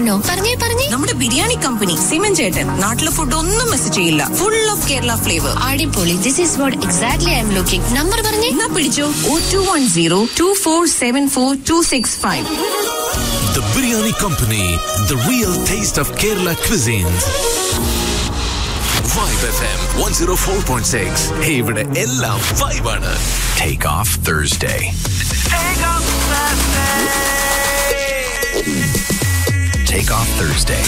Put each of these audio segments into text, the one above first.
ആണോ പറഞ്ഞേ പറഞ്ഞേ നമ്മുടെ ബിരിയാണി കമ്പനി സിമൻ ചേട്ടൻ നാട്ടിലെ ഫുഡ് ഒന്നും മിസ് ചെയ്യില്ല ഫുൾ ഓഫ് കേരള ഫ്ലേവർ അടിപൊളി this is what exactly I am looking number പറഞ്ഞേ എന്നാ പിടിച്ചോ O two one zero two four seven four two six five The Biryani Company, the real taste of Kerala cuisines. Vibe FM 104.6. Hey, ഇവിടെ എല്ലാം vibe ആണ്. Take off Thursday. Take off Thursday.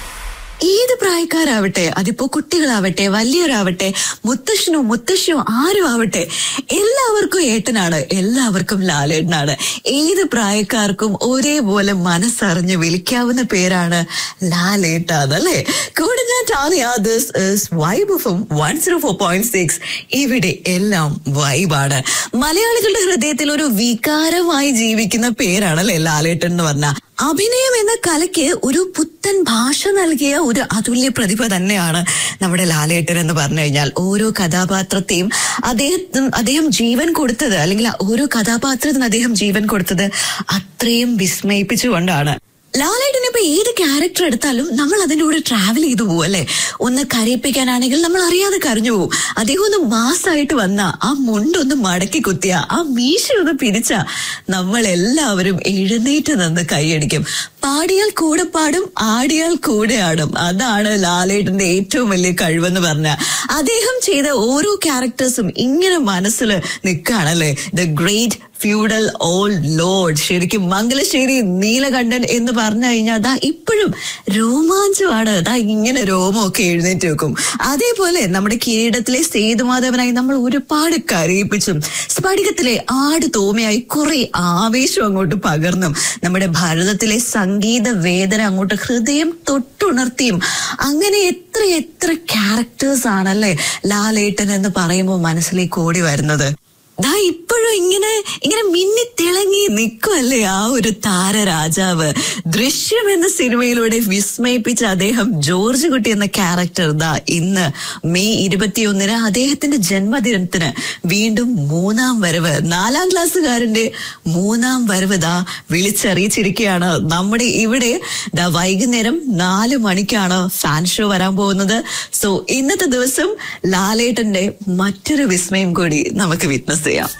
ഏത് പ്രായക്കാരാവട്ടെ അതിപ്പോ കുട്ടികളാവട്ടെ വലിയവരാവട്ടെ മുത്തശ്ശനോ മുത്തശ്ശിയോ ആരും ആവട്ടെ എല്ലാവർക്കും ഏട്ടനാണ് എല്ലാവർക്കും ലാലേട്ടനാണ് ഏത് പ്രായക്കാർക്കും ഒരേപോലെ മനസ്സറിഞ്ഞ് വിളിക്കാവുന്ന പേരാണ് ലാലേട്ടാന്ന് അല്ലേ കൂടെ ഞാൻ Tania this vibe of one zero four point six ഇവിടെ എല്ലാം വൈബാണ് മലയാളികളുടെ ഹൃദയത്തിൽ ഒരു വികാരമായി ജീവിക്കുന്ന പേരാണ് അല്ലേ ലാലേട്ടൻ എന്ന് പറഞ്ഞ അഭിനയം എന്ന കലയ്ക്ക് ഒരു പുത്തൻ ഭാഷ നൽകിയ ഒരു അതുല്യ പ്രതിഭ തന്നെയാണ് നമ്മുടെ ലാലേട്ടൻ എന്ന് പറഞ്ഞു കഴിഞ്ഞാൽ ഓരോ കഥാപാത്രത്തെയും അദ്ദേഹത്തിന് അദ്ദേഹം ജീവൻ കൊടുത്തത് അല്ലെങ്കിൽ ഓരോ കഥാപാത്രത്തിന് അദ്ദേഹം ജീവൻ കൊടുത്തത് അത്രയും വിസ്മയിപ്പിച്ചുകൊണ്ടാണ് ലാലേട്ടൻ ഇപ്പൊ ഏത് ക്യാരക്ടർ എടുത്താലും നമ്മൾ അതിന്റെ കൂടെ ട്രാവൽ ചെയ്തു പോകും അല്ലെ ഒന്ന് കരയിപ്പിക്കാനാണെങ്കിൽ നമ്മൾ അറിയാതെ കരഞ്ഞു പോകും അദ്ദേഹം ഒന്ന് മാസായിട്ട് വന്ന ആ മുണ്ടൊന്ന് മടക്കി കുത്തിയ ആ മീശ ഒന്ന് പിരിച്ച നമ്മൾ എല്ലാവരും എഴുന്നേറ്റ് നിന്ന് കൈയടിക്കും പാടിയാൽ കൂടെ പാടും ആടിയാൽ കൂടെ ആടും അതാണ് ലാലേട്ടന്റെ ഏറ്റവും വലിയ കഴിവെന്ന് പറഞ്ഞ അദ്ദേഹം ചെയ്ത ഓരോ ക്യാരക്ടേഴ്സും ഇങ്ങനെ മനസ്സിൽ നിൽക്കുകയാണല്ലേ the great feudal overlord ശരിക്കും മംഗലശ്ശേരി നീലകണ്ഠൻ എന്ന് പറഞ്ഞു കഴിഞ്ഞാൽ ദാ ഇപ്പോഴും രോമാഞ്ചമാണ് ദാ ഇങ്ങനെ രോമമൊക്കെ എഴുന്നേറ്റ് വെക്കും അതേപോലെ നമ്മുടെ കിരീടത്തിലെ സേതുമാധവനായി നമ്മൾ ഒരുപാട് കരയിപ്പിച്ചും സ്ഫടികത്തിലെ ആട് തോമയായി കുറെ ആവേശം അങ്ങോട്ട് പകർന്നും നമ്മുടെ ഭാരതത്തിലെ സംഗീത വേദന അങ്ങോട്ട് ഹൃദയം തൊട്ടുണർത്തിയും അങ്ങനെ എത്ര എത്ര ക്യാരക്ടേഴ്സ് ആണല്ലേ ലാലേട്ടൻ എന്ന് പറയുമ്പോൾ മനസ്സിലേക്ക് ഓടി വരുന്നത് ദാ ഇപ്പോഴും ഇങ്ങനെ ഇങ്ങനെ മിന്നി തിളങ്ങി നിൽക്കുമല്ലേ ആ ഒരു താരരാജാവ് ദൃശ്യം എന്ന സിനിമയിലൂടെ വിസ്മയിപ്പിച്ച അദ്ദേഹം ജോർജ് കുട്ടി എന്ന ക്യാരക്ടർ ദാ ഇന്ന് മെയ് ഇരുപത്തിയൊന്നിന് അദ്ദേഹത്തിന്റെ ജന്മദിനത്തിന് വീണ്ടും മൂന്നാം വരവ് നാലാം ക്ലാസ്സുകാരന്റെ മൂന്നാം വരവ് ദാ വിളിച്ചറിയിച്ചിരിക്കുകയാണ് നമ്മുടെ ഇവിടെ ദാ വൈകുന്നേരം നാല് മണിക്കാണ് ഫാൻ ഷോ വരാൻ പോകുന്നത് സോ ഇന്നത്തെ ദിവസം ലാലേട്ടന്റെ മറ്റൊരു വിസ്മയം കൂടി നമുക്ക് വിറ്റ്നസ് ചെയ്യാം